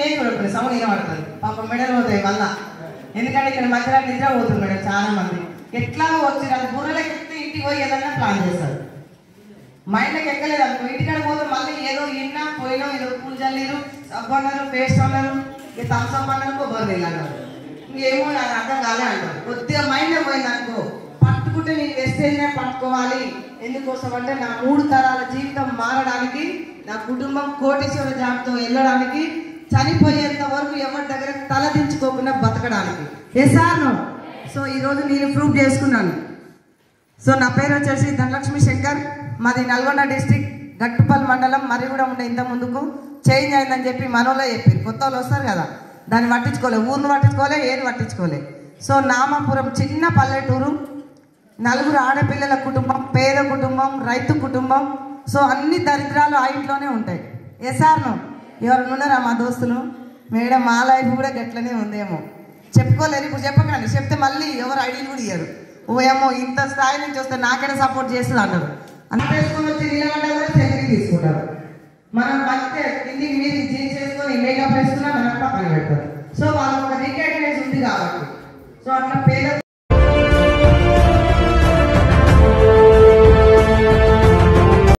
ఏం చూడకుండా సౌండ్ వినబడుతుంది పాపం మెడలు పోతాయి మళ్ళా ఎందుకంటే ఇక్కడ మధ్యలో నిద్ర పోతుంది మేడం చాలా మంది ఎట్లా వచ్చి అది బుర్రలకి ఎక్కితే ఇంటికి పోయి ఏదన్నా ప్లాన్ చేస్తారు మైండ్కి ఎక్కలేదు అనుకో ఇంటికాడ పోతే మళ్ళీ ఏదో ఇన్నా పోయినా ఏదో పూలు చల్లిరు సబ్బు అన్నారు పేస్ట్ అన్నారు ఇక థమ్స్అప్ అన్నారు కొబ్బరి నీళ్ళు అన్నారు ఏమో నాకు అర్థం కాలే అంటారు కొద్దిగా మైండ్ పోయింది అనుకో పట్టుకుంటే నేను వెస్టేజ్నే పట్టుకోవాలి ఎందుకోసం అంటే నా మూడు తరాల జీవితం మారడానికి నా కుటుంబం కోటేశ్వర జాబ్తో వెళ్ళడానికి చనిపోయేంత వరకు ఎవరి దగ్గర తల దించుకోకుండా బతకడానికి ఎసాను సో ఈరోజు నేను ప్రూవ్ చేసుకున్నాను సో నా పేరు వచ్చేసి ధనలక్ష్మి శంకర్ మాది నల్గొండ డిస్టిక్ గట్టుపల్లి మండలం మరి కూడా ఉండే ఇంత ముందుకు చేంజ్ అయిందని చెప్పి మనోళ్ళే చెప్పారు కొత్త వాళ్ళు వస్తారు కదా దాన్ని పట్టించుకోలే ఊరిని పట్టించుకోలే ఏది పట్టించుకోలే సో నామాపురం చిన్న పల్లెటూరు నలుగురు ఆడపిల్లల కుటుంబం పేద కుటుంబం రైతు కుటుంబం సో అన్ని దరిద్రాలు ఆ ఇంట్లోనే ఉంటాయి ఎసార్ను ఎవరు ఉన్నారా మా దోస్తులు మేడం మా లైఫ్ కూడా గట్లనే ఉందేమో చెప్పుకోలేరు ఇప్పుడు చెప్పకండి చెప్తే మళ్ళీ ఎవరు ఐడీలు కూడా ఇయ్యరు ఓ ఏమో ఇంత స్థాయి నుంచి వస్తే నాకైనా సపోర్ట్ చేస్తుంది అన్నారు అంత వేసుకొని వచ్చి నిలబడ్డా కూడా సెల్ఫీ తీసుకుంటారు మనం బతికే కిందికి మీద జీన్స్ వేసుకొని మేకప్ వేసుకున్నా మనం పక్కన పెడతారు సో వాళ్ళకి ఒక రికార్డెన్స్ ఉంది కాబట్టి సో అట్లా